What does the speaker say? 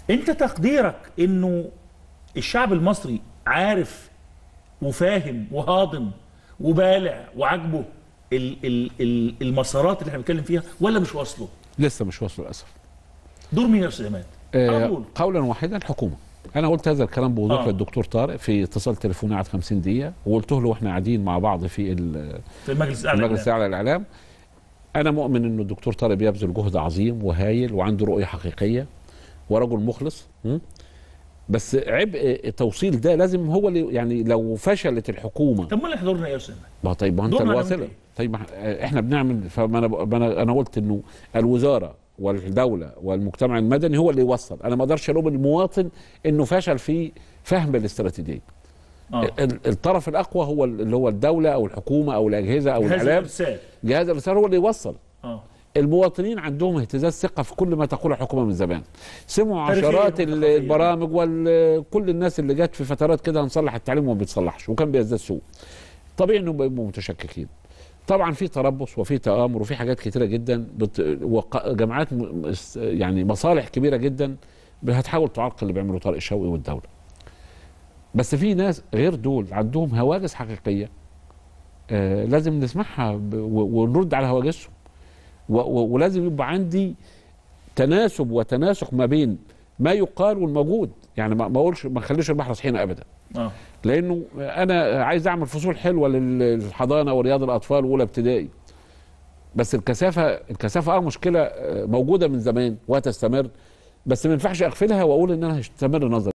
انت تقديرك انه الشعب المصري عارف وفاهم وهاضم وبالع وعاجبه ال- ال- ال- المسارات اللي احنا بنتكلم فيها ولا مش واصله؟ لسه مش واصل للاسف دور مين يا استاذ عماد؟ على آه طول. قولا واحدا الحكومه انا قلت هذا الكلام بوضوح آه. للدكتور طارق في اتصال تليفوني قعد 50 دقيقه وقلت له واحنا قاعدين مع بعض في ال- في المجلس الاعلى المجلس للإعلام. الاعلى للاعلام انا مؤمن انه الدكتور طارق بيبذل جهد عظيم وهايل وعنده رؤيه حقيقيه ورجل مخلص م? بس عبء توصيل ده لازم هو اللي يعني لو فشلت الحكومه طب ما اللي دورنا ايه يا استاذ عماد؟ ما طيب ما انت دورنا نعمل الواصله إيه؟ طيب ما إح- احنا بنعمل فما انا ب- ما انا انا قلت انه الوزاره والدوله والمجتمع المدني هو اللي يوصل انا ما اقدرش الوم المواطن انه فشل في فهم الاستراتيجيه اه ال- الطرف الاقوى هو ال- اللي هو الدوله او الحكومه او الاجهزه او جهاز الاعلام الارسال جهاز الرساله هو اللي يوصل اه المواطنين عندهم اهتزاز ثقه في كل ما تقوله الحكومه من زمان سمعوا تاريخياً عشرات وثقافياً. البرامج وكل الناس اللي جت في فترات كده هنصلح التعليم وما بيتصلحش وكان بيزداد سوء طبيعي انهم بيبقوا متشككين طبعا في تربص وفي تآمر وفي حاجات كتيره جدا بت... وق... جماعات م... اس- يعني مصالح كبيره جدا هتحاول تعرقل اللي بيعملوا طارق شوقي والدوله بس في ناس غير دول عندهم هواجس حقيقيه آه لازم نسمعها ب... و... ونرد على هواجسهم و... و... ولازم يبقى عندي تناسب وتناسق ما بين ما يقال والموجود يعني ما ما اقولش ما اخليش البحر صحينا ابدا اه لانه انا عايز اعمل فصول حلوه للحضانه ورياض الاطفال واولى ابتدائي بس الكثافه الكثافه اه مشكله آه، موجوده من زمان وهتستمر بس ما ينفعش اغفلها واقول انها هتستمر نظري